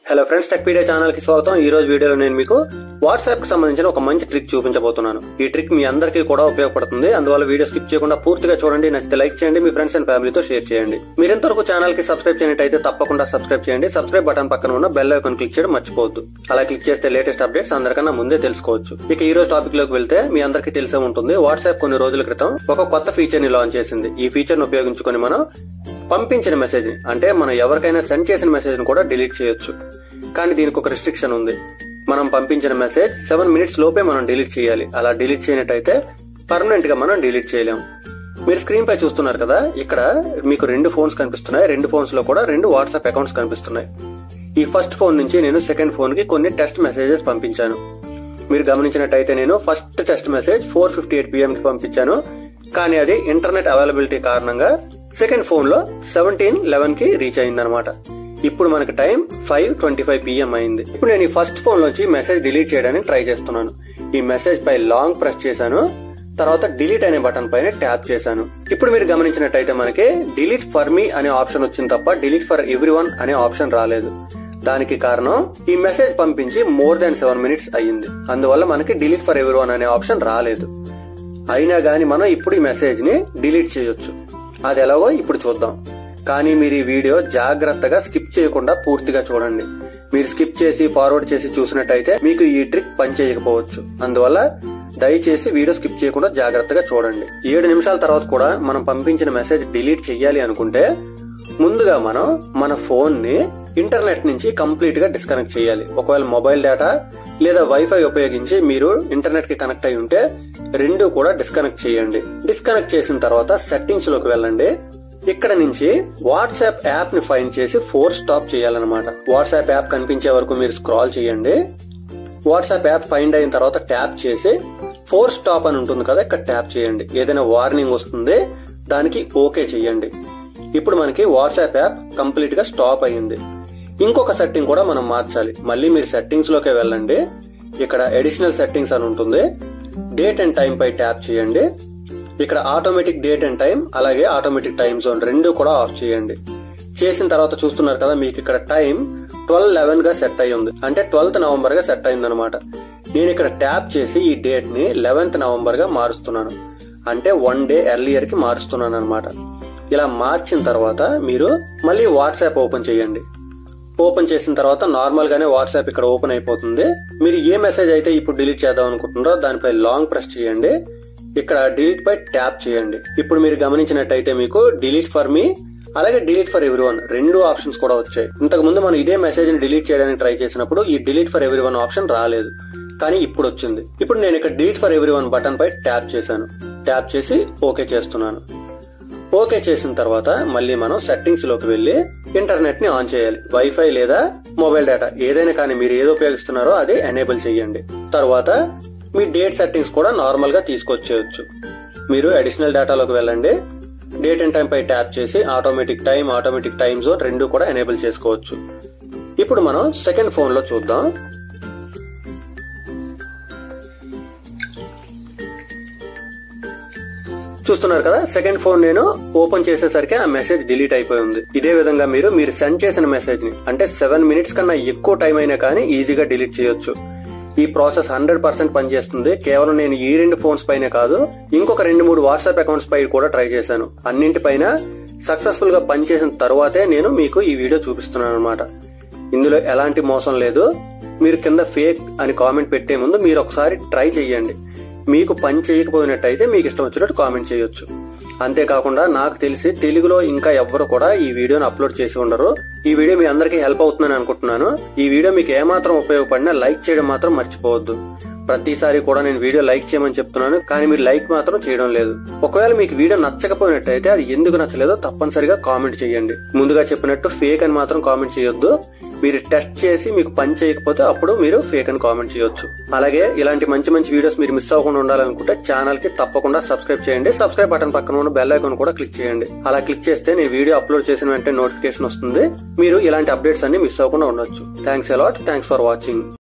hello friends Techpedia channel కి స్వాగతం ఈ రోజు వీడియోలో నేను మీకు వాట్సాప్ కి సంబంధించిన ఒక మంచి ట్రిక్ చూపించబోతున్నాను ఈ ట్రిక్ మీ అందరికీ కూడా ఉపయోగపడుతుంది అందువల్ల వీడియో స్కిప్ చేయకుండా పూర్తిగా చూడండి నచ్చితే లైక్ చేయండి మీ ఫ్రెండ్స్ అండ్ ఫ్యామిలీతో షేర్ చేయండి మీరు ఎంతవరకు ఛానల్ కి సబ్స్క్రైబ్ చేయనట్టయితే తప్పకుండా సబ్స్క్రైబ్ చేయండి సబ్స్క్రైబ్ బటన్ పక్కన ఉన్న బెల్ ఐకాన్ క్లిక్ చేయడం మర్చిపోవద్దు అలా క్లిక్ చేస్తే లేటెస్ట్ అప్డేట్స్ అందరికన్నా ముందే తెలుసుకోవచ్చు ఇక ఈ రోజు టాపిక్ లోకి వెళ్తే మీ అందరికీ తెలిసే ఉంటుంది వాట్సాప్ కొన్ని రోజుల క్రితం ఒక కొత్త ఫీచర్ ని లాంచ్ చేసింది ఈ ఫీచర్ ను ఉపయోగించుకొని మనం పంపించిన మెసేజ్ ని అంటే మనం ఎవరికైనా సెండ్ చేసిన మెసేజ్ ని కూడా డిలీట్ చేయొచ్చు కానీ దీనికి ఒక రిస్ట్రిక్షన్ ఉంది మనం పంపించిన మెసేజ్ సెవెన్ మినిట్స్ లోపే మనం డిలీట్ చేయాలి అలా డిలీట్ చేయనట్టయితే పర్మనెంట్ గా మనం డిలీట్ చేయలేం మీరు స్క్రీన్ పై చూస్తున్నారు కదా ఇక్కడ మీకు రెండు ఫోన్స్ కనిపిస్తున్నాయి రెండు ఫోన్స్ లో కూడా రెండు వాట్సాప్ అకౌంట్స్ కనిపిస్తున్నాయి ఈ ఫస్ట్ ఫోన్ నుంచి నేను సెకండ్ ఫోన్ కి కొన్ని టెస్ట్ మెసేజెస్ పంపించాను మీరు గమనించినట్టయితే నేను first test message four fifty eight PM కి పంపించాను కానీ అది ఇంటర్నెట్ అవైలబిలిటీ కారణంగా సెకండ్ ఫోన్ లో సెవెంటీన్ లెవెన్ కి రీచ్ అయిందనమాట ఇప్పుడు మనకి time five twenty five PM అయింది ఇప్పుడు నేను ఈ ఫస్ట్ ఫోన్ నుంచి మెసేజ్ డిలీట్ చేయడానికి ట్రై చేస్తున్నాను ఈ మెసేజ్ పై లాంగ్ ప్రెస్ చేశాను తర్వాత డిలీట్ అనే బటన్ పైన ట్యాప్ చేశాను ఇప్పుడు మీరు గమనించినట్టయితే మనకి డిలీట్ ఫర్ మీ అనే ఆప్షన్ వచ్చింది తప్ప డిలీట్ ఫర్ ఎవ్రీ వన్ అనే ఆప్షన్ రాలేదు దానికి కారణం ఈ మెసేజ్ పంపించి మోర్ దాన్ సెవెన్ మినిట్స్ అయ్యింది అందువల్ల మనకి డిలీట్ ఫర్ ఎవ్రీ వన్ అనే ఆప్షన్ రాలేదు అయినా గానీ మనం ఇప్పుడు ఈ మెసేజ్ ని డిలీట్ చేయొచ్చు అది ఎలాగో ఇప్పుడు చూద్దాం కానీ మీరు ఈ వీడియో జాగ్రత్తగా స్కిప్ చేయకుండా పూర్తిగా చూడండి మీరు స్కిప్ చేసి ఫార్వర్డ్ చేసి చూసినట్టయితే మీకు ఈ ట్రిక్ పనిచేయకపోవచ్చు అందువల్ల దయచేసి వీడియో స్కిప్ చేయకుండా జాగ్రత్తగా చూడండి ఏడు నిమిషాల తర్వాత కూడా మనం పంపించిన మెసేజ్ డిలీట్ చెయ్యాలి అనుకుంటే ముందుగా మనం మన ఫోన్ ని ఇంటర్నెట్ నుంచి కంప్లీట్ గా డిస్కనెక్ట్ చేయాలి ఒకవేళ మొబైల్ డేటా లేదా వైఫై ఉపయోగించి మీరు ఇంటర్నెట్ కి కనెక్ట్ అయి ఉంటే రెండు కూడా డిస్కనెక్ట్ చేయండి డిస్కనెక్ట్ చేసిన తర్వాత సెట్టింగ్స్ లోకి వెళ్ళండి ఇక్కడ నుంచి వాట్సాప్ యాప్ ని ఫైండ్ చేసి ఫోర్ స్టాప్ చేయాలన్నమాట వాట్సాప్ యాప్ కనిపించే వరకు మీరు స్క్రాల్ చేయండి వాట్సాప్ యాప్ ఫైండ్ అయిన తర్వాత ట్యాప్ చేసి ఫోర్ స్టాప్ అని ఉంటుంది కదా ఇక్కడ ట్యాప్ చేయండి ఏదైనా వార్నింగ్ వస్తుంది దానికి ఓకే చేయండి ఇప్పుడు మనకి వాట్సాప్ యాప్ కంప్లీట్ గా స్టాప్ అయ్యింది ఇంకొక సెట్టింగ్ కూడా మనం మార్చాలి మళ్ళీ మీరు సెట్టింగ్స్ లోకి వెళ్ళండి ఇక్కడ అడిషనల్ సెట్టింగ్స్ అని ఉంటుంది డేట్ అండ్ టైం పై ట్యాప్ చేయండి ఇక్కడ ఆటోమేటిక్ డేట్ అండ్ టైం అలాగే ఆటోమేటిక్ టైం జోన్ రెండు కూడా ఆఫ్ చేయండి చేసిన తర్వాత చూస్తున్నారు కదా మీకు ఇక్కడ టైం ట్వెల్వ్ లెవెన్ గా సెట్ అయి ఉంది అంటే ట్వెల్త్ నవంబర్ గా సెట్ అయింది అనమాట నేను ఇక్కడ ట్యాప్ చేసి ఈ డేట్ ని లెవెన్త్ నవంబర్ గా మారుస్తున్నాను అంటే వన్ డే ఎర్లియర్ కి మారుస్తున్నాను అనమాట ఇలా మార్చిన తర్వాత మీరు మళ్ళీ వాట్సాప్ ఓపెన్ చేయండి ఓపెన్ చేసిన తర్వాత నార్మల్ గానే వాట్సాప్ ఇక్కడ ఓపెన్ అయిపోతుంది మీరు ఏ మెసేజ్ అయితే ఇప్పుడు డిలీట్ చేద్దాం అనుకుంటున్నారో దానిపై లాంగ్ ప్రెస్ చేయండి ఇక్కడ డిలీట్ పై ట్యాప్ చేయండి ఇప్పుడు మీరు గమనించినట్టయితే మీకు డిలీట్ ఫర్ మీ అలాగే డిలీట్ ఫర్ ఎవ్రీ వన్ రెండు ఆప్షన్స్ కూడా వచ్చాయి ఇంతకు ముందు మనం ఇదే మెసేజ్ ని డిలీట్ చేయడానికి ట్రై చేసినప్పుడు ఈ delete for everyone option రాలేదు కానీ ఇప్పుడు వచ్చింది ఇప్పుడు నేను ఇక్కడ delete for everyone button పై ట్యాప్ చేశాను ట్యాప్ చేసి ఓకే చేస్తున్నాను ఓకే చేసిన తర్వాత మళ్ళీ మనం సెట్టింగ్స్ లోకి వెళ్లి ఇంటర్నెట్ ని ఆన్ చేయాలి వైఫై లేదా మొబైల్ డేటా ఏదైనా కానీ మీరు ఏదో ఉపయోగిస్తున్నారో అది ఎనేబుల్ చేయండి తర్వాత మీ డేట్ సెట్టింగ్స్ కూడా నార్మల్ గా తీసుకొచ్చేయచ్చు మీరు అడిషనల్ డేటాలోకి వెళ్ళండి డేట్ అండ్ టైం పై ట్యాప్ చేసి automatic time automatic time zone రెండు కూడా ఎనేబుల్ చేసుకోవచ్చు ఇప్పుడు మనం సెకండ్ ఫోన్ లో చూద్దాం చూస్తున్నారు కదా సెకండ్ ఫోన్ నేను ఓపెన్ చేసేసరికి ఆ మెసేజ్ డిలీట్ అయిపోయి ఉంది ఇదే విధంగా మీరు మీరు సెండ్ చేసిన మెసేజ్ ని అంటే సెవెన్ మినిట్స్ కన్నా ఎక్కువ టైం అయినా కానీ ఈజీగా డిలీట్ చేయొచ్చు ఈ ప్రాసెస్ హండ్రెడ్ పర్సెంట్ పనిచేస్తుంది కేవలం నేను ఈ రెండు ఫోన్స్ పైనే కాదు ఇంకొక రెండు మూడు వాట్సాప్ అకౌంట్స్ పై కూడా ట్రై చేశాను అన్నింటిపైన సక్సెస్ఫుల్ గా పనిచేసిన తర్వాతే నేను మీకు ఈ వీడియో చూపిస్తున్నాను అనమాట ఇందులో ఎలాంటి మోసం లేదు మీరు కింద ఫేక్ అని కామెంట్ పెట్టే ముందు మీరు ఒకసారి ట్రై చేయండి మీకు పని చేయకపోయినట్టయితే మీకు ఇష్టం వచ్చినట్టు కామెంట్ చేయొచ్చు అంతేకాకుండా నాకు తెలిసి తెలుగులో ఇంకా ఎవ్వరు కూడా ఈ వీడియోని అప్లోడ్ చేసి ఉండరు ఈ వీడియో మీ అందరికీ హెల్ప్ అవుతుందని అనుకుంటున్నాను ఈ వీడియో మీకు ఏమాత్రం ఉపయోగపడినా లైక్ చేయడం మాత్రం మర్చిపోవద్దు ప్రతిసారి కూడా నేను వీడియో లైక్ చేయమని చెప్తున్నాను కానీ మీరు లైక్ మాత్రం చేయడం లేదు ఒకవేళ మీకు వీడియో నచ్చకపోయినట్టయితే అది ఎందుకు నచ్చలేదో తప్పనిసరిగా కామెంట్ చేయండి ముందుగా చెప్పినట్టు ఫేక్ అని మాత్రం కామెంట్ చేయొద్దు మీరు టెస్ట్ చేసి మీకు పని చేయకపోతే అప్పుడు మీరు ఫేక్ అని కామెంట్ చేయొచ్చు అలాగే ఇలాంటి మంచి మంచి వీడియోస్ మీరు మిస్ అవ్వకుండా ఉండాలనుకుంటే ఛానల్ కి తప్పకుండా సబ్స్క్రైబ్ చేయండి సబ్స్క్రైబ్ బటన్ పక్కన ఉన్న బెల్ ఐకాన్ కూడా క్లిక్ చేయండి అలా క్లిక్ చేస్తే నేను వీడియో అప్లోడ్ చేసిన వెంటనే నోటిఫికేషన్ వస్తుంది మీరు ఇలాంటి అప్డేట్స్ అన్ని మిస్ అవ్వకుండా ఉండొచ్చు thanks a lot thanks for watching